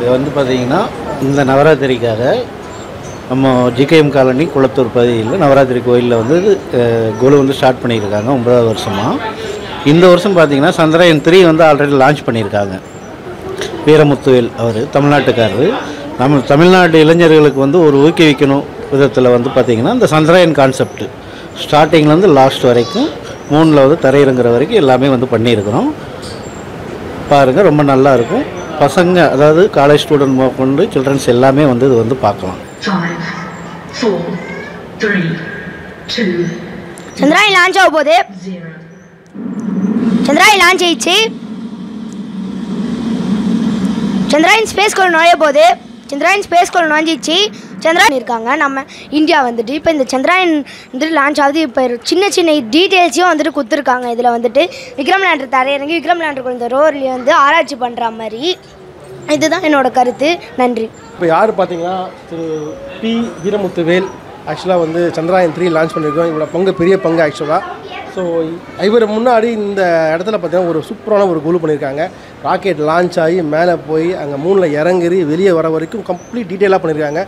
இது வந்து பார்த்தீங்கன்னா இந்த நவராத்திரிக்காக நம்ம ஜிகேஎம் காலனி குளத்தூர் பகுதியில் நவராத்திரி கோயிலில் வந்து அஹ், குழு வந்து ஸ்டார்ட் பண்ணியிருக்காங்க ஒன்பதாவது வருஷமாக இந்த வருஷம் பார்த்தீங்கன்னா சந்திராயன் த்ரீ வந்து ஆல்ரெடி லான்ச் பண்ணியிருக்காங்க வீரமுத்துவேல் அவர் தமிழ்நாட்டுக்காரர் நம்ம தமிழ்நாட்டு இளைஞர்களுக்கு வந்து ஒரு ஊக்குவிக்கணும் விதத்தில் வந்து பார்த்திங்கன்னா இந்த சந்திராயன் கான்செப்ட் ஸ்டார்டிங்லேருந்து லாஸ்ட் வரைக்கும் மூணில் வந்து தரையிறங்குற வரைக்கும் எல்லாமே வந்து பண்ணியிருக்கிறோம் பாருங்கள் ரொம்ப நல்லா இருக்கும் பசங்க அதாவது காலேஜ் ஸ்டூடெண்ட் கொண்டு சில்ட்ரன்ஸ் எல்லாமே வந்து இது வந்து பார்க்கலாம் Five, four, three, two, Chandrayaan launch ஆக போகுது zero. சந்திராயன் லான்ச் ஆயிடுச்சு சந்திராயன் ஸ்பேஸ் கோள் நுழைய போகுது சந்திராயன் ஸ்பேஸ் கோள் நுழைஞ்சிச்சு சந்திராயன் இருக்காங்க நம்ம இந்தியா வந்துட்டு இப்போ இந்த சந்திராயன் வந்துட்டு லான்ச் ஆகுது இப்போ சின்ன சின்ன டீட்டெயில்ஸையும் வந்துட்டு கொடுத்துருக்காங்க இதில் வந்துட்டு விக்ரம் லேண்டர் தரையிறங்கி விக்ரம் லேண்டருக்கு இந்த ரோர்லேயே வந்து ஆராய்ச்சி பண்ணுற மாதிரி இதுதான் என்னோட கருத்து நன்றி இப்போ யார் பார்த்தீங்கன்னா திரு பி வீரமுத்துவேல் ஆக்சுவலாக வந்து சந்திராயன் த்ரீ லான்ச் பண்ணியிருக்கோம் இவரோட பங்கு பெரிய பங்கு ஆக்சுவலாக ஸோ இவர் முன்னாடி இந்த இடத்துல பார்த்தீங்கன்னா ஒரு சூப்பரான ஒரு குழு பண்ணியிருக்காங்க ராக்கெட் லான்ச் ஆகி மேலே போய் அங்கே மூணில் இறங்குறி வெளியே வர வரைக்கும் கம்ப்ளீட் டீட்டெயிலாக பண்ணியிருக்காங்க